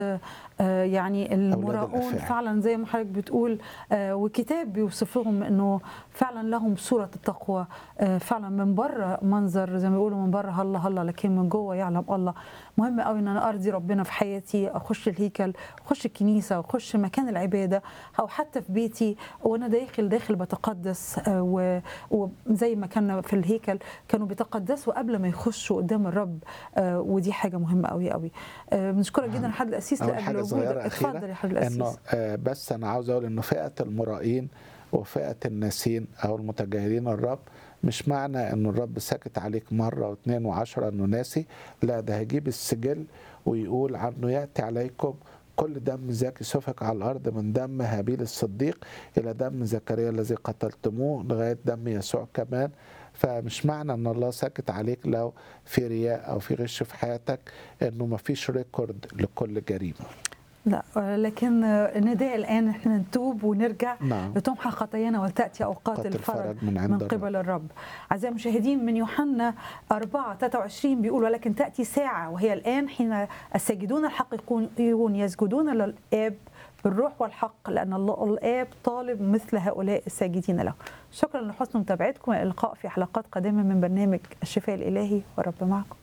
آه، يعني المراؤون الأفاعي. فعلا زي ما حضرتك بتقول آه، وكتاب بيوصفهم انه فعلا لهم صوره التقوى آه، فعلا من بره منظر زي ما بيقولوا من بره هلا هلا لكن من جوه يعلم الله مهم قوي ان انا ارضي ربنا في حياتي اخش الهيكل اخش الكنيسه اخش مكان العباده او حتى في بيتي وانا داخل داخل بتقدس آه، و- وزي ما كان في الهيكل كانوا بيتقدسوا قبل ما يخشوا قدام الرب آه، ودي حاجه مهمه قوي قوي آه، بنشكرك جدا حضرتك الاسيس أول لاجل حاجة وجودك صغيرة اتفضل أخيرة يا حضرتك إنه الاسيس آه، بس أنا عاوز أقول إنه فئة المرائين وفئة الناسين أو المتجاهلين الرب مش معنى إنه الرب ساكت عليك مرة واثنين وعشرة إنه ناسي لا ده هيجيب السجل ويقول عنه يأتي عليكم كل دم زاكي سفك على الأرض من دم هابيل الصديق إلى دم زكريا الذي قتلتموه لغاية دم يسوع كمان فمش معنى ان الله ساكت عليك لو في رياء او في غش في حياتك انه ما فيش ريكورد لكل جريمه لا آه، لكن آه، نداء الان احنا نتوب ونرجع نعم لتمحى خطايانا وتاتي اوقات قد الفرج الفرج من عند من الرب. قبل الرب أعزائي المشاهدين من يوحنا 4 23 بيقول ولكن تأتي ساعة وهي الآن حين الساجدون الحقيقيون يسجدون للآب بالروح والحق لأن الله الآب طالب مثل هؤلاء الساجدين له شكرا لحسن متابعتكم إلى اللقاء في حلقات قادمة من برنامج الشفاء الإلهي والرب معكم